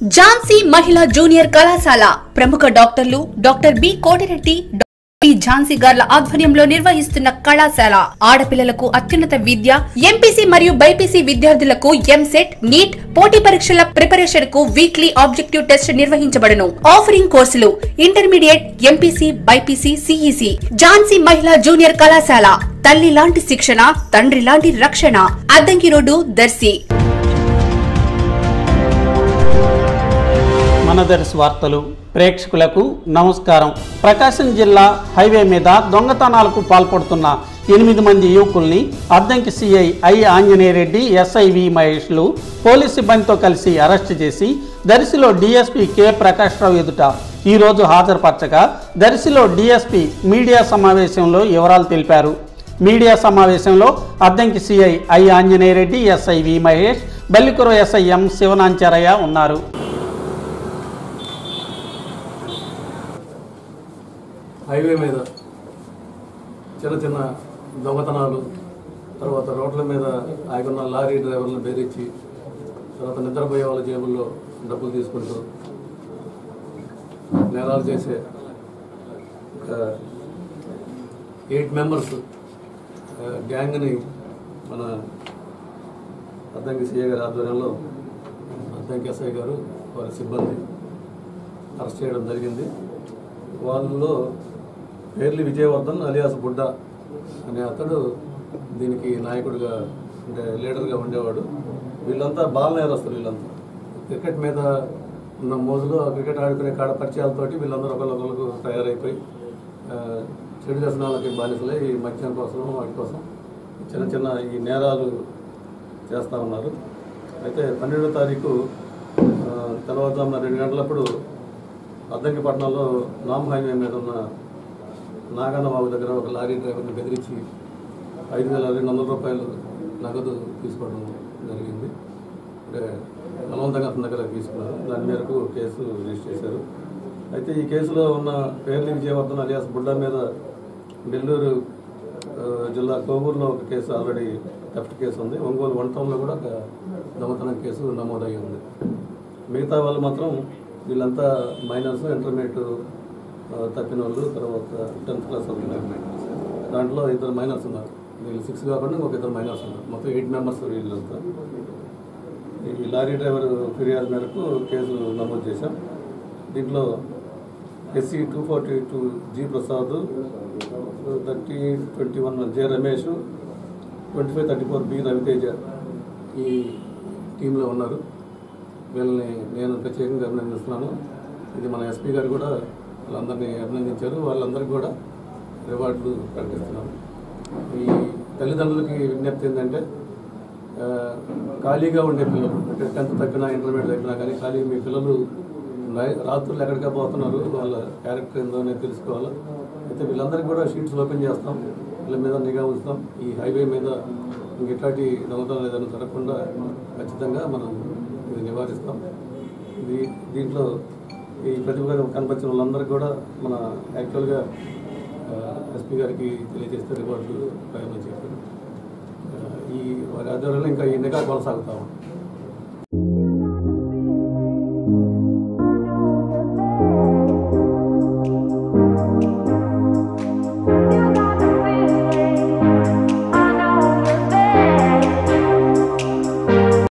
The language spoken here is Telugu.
ఝాన్సీ మహిళా జూనియర్ కళాశాల ప్రముఖ డాక్టర్లు doctor B Kotireddy doctor P Jhansi గార్ల ఆధ్వర్యంలో నిర్వహిస్తున్న కళాశాల ఆడపిల్లలకు అత్యున్నత విద్య ఎంపీసీ మరియు బైపీసీ విద్యార్థులకు ఎంసెట్ నీట్ పోటీ పరీక్షల ప్రిపరేషన్ కు వీక్లీ ఆబ్జెక్టివ్ టెస్ట్ నిర్వహించబడును ఆఫరింగ్ కోర్సులు intermediate MPC BiPC CEC Jhansi మహిళా జూనియర్ కళాశాల తల్లి లాంటి శిక్షణ తండ్రి లాంటి రక్షణ అద్దంకి రోడ్డు దర్శి మనదర్శి వార్తలు ప్రేక్షకులకు నమస్కారం ప్రకాశం జిల్లా హైవే మీద దొంగతనాలకు పాల్పడుతున్న ఎనిమిది మంది యువకుల్ని Addanki CI I Anjaneyareddy SI V మహేష్లు పోలీస్ సిబ్బందితో కలిసి అరెస్ట్ చేసి దర్శిలో డీఎస్పీ కె ప్రకాశ్రావు ఎదుట ఈరోజు హాజరుపరచగా దర్శిలో డీఎస్పీ మీడియా సమావేశంలో వివరాలు తెలిపారు మీడియా సమావేశంలో Addanki CI I Anjaneyareddy SI V Mahesh Ballikura SI M Sivanancharayya ఉన్నారు హైవే మీద చిన్న చిన్న దొంగతనాలు తర్వాత రోడ్ల మీద ఆగున్న లారీ డ్రైవర్లను బెదిరించి తర్వాత నిద్రపోయే వాళ్ళ జేబుల్లో డబ్బులు తీసుకుంటూ నేరాలు చేసే ఒక ఎయిట్ మెంబర్స్ గ్యాంగ్ని మన అద్దంకి సిఐ గారి ఆధ్వర్యంలో అద్దంకి ఎస్ఐ గారు వారి సిబ్బంది అరెస్ట్ చేయడం జరిగింది వాళ్ళలో పేర్లి విజయవర్ధన్ అలియాస్ బుడ్డ అనే అతడు దీనికి నాయకుడిగా అంటే లీడర్గా ఉండేవాడు వీళ్ళంతా బాల నేరస్తులు వీళ్ళంతా క్రికెట్ మీద ఉన్న మోజులో ఆ క్రికెట్ ఆడుకునే కాడ పరిచయాలతోటి వీళ్ళందరూ ఒకరికొకరికి తయారైపోయి ఆ, చెడు వ్యసనాలకి బానిసలై ఈ మద్యం కోసం వాటి కోసం చిన్న చిన్న ఈ నేరాలు చేస్తూ ఉన్నారు అయితే పన్నెండో తారీఖు ఆ, తెల్లవారుజామున రెండు గంటలప్పుడు అద్దంకిపట్నంలో నామ్ హైవే మీద ఉన్న నాగన్నబాబు దగ్గర ఒక లారీ డ్రైవర్ని బెదిరించి ఐదు వేల రెండు వందల రూపాయలు నగదు తీసుకోవడం జరిగింది అంటే బలవంతంగా అతని దగ్గర తీసుకున్నారు దాని మేరకు కేసు రిజిస్టర్ చేశారు అయితే ఈ కేసులో ఉన్న పేర్లి విజయవర్ధన్ అలియాస్ బుడ్డ మీద నెల్లూరు ఆ, జిల్లా కోవూరులో ఒక కేసు ఆల్రెడీ థెఫ్ట్ కేసు ఉంది ఒంగోలు వన్ టౌన్లో కూడా ఒక దొంగతనం కేసు నమోదయ్యి ఉంది మిగతా వాళ్ళు మాత్రం వీళ్ళంతా మైనర్స్ ఇంటర్మీడియట్ ఆ, తప్పిన వాళ్ళు తర్వాత టెన్త్ క్లాస్ వాళ్ళు దాంట్లో ఇద్దరు మైనర్స్ ఉన్నారు వీళ్ళు సిక్స్ కాకుండా ఇంకొక ఇద్దరు మైనర్స్ ఉన్నారు మొత్తం ఎయిట్ మెంబర్స్ వీళ్ళంతా ఈ లారీ డ్రైవర్ ఫిర్యాదు మేరకు కేసు నమోదు చేశాం దీంట్లో SC two forty two G Prasad thirty twenty one J Ramesh twenty five thirty four B Raviteja ఈ టీంలో ఉన్నారు వీళ్ళని నేను ప్రత్యేకంగా అభినందిస్తున్నాను ఇది మన ఎస్పీ గారు కూడా వాళ్ళందరినీ అభినందించారు వాళ్ళందరికీ కూడా రివార్డులు ప్రకటిస్తున్నాను ఈ తల్లిదండ్రులకి విజ్ఞప్తి ఏంటంటే ఆ, ఖాళీగా ఉండే పిల్లలు అంటే టెన్త్ తగ్గినా ఇంటర్మీడియట్ తగ్గినా కానీ ఖాళీ మీ పిల్లలు నై- రాత్రులు ఎక్కడికి పోతున్నారు వాళ్ళ క్యారెక్టర్ ఏందో అనేది తెలుసుకోవాలి అయితే వీళ్ళందరికీ కూడా షీట్స్ ఓపెన్ చేస్తాం వీళ్ళ మీద నిఘా ఉంచుతాం ఈ హైవే మీద ఇంక ఇట్లాంటి దొంగతనాలు ఏదైనా జరగకుండా ఖచ్చితంగా మనం ఇది నివారిస్తాం ఇది దీంట్లో ఈ ప్రతిభ కనపరిచిన వాళ్ళందరికీ కూడా మన యాక్చువల్గా ఎస్పీ గారికి తెలియజేస్తే రివార్డు ప్రయాణం చేశారు ఆ, ఈ వారి ఆధ్వర్యంలో ఇంకా ఈ నిఘా కొనసాగుతాము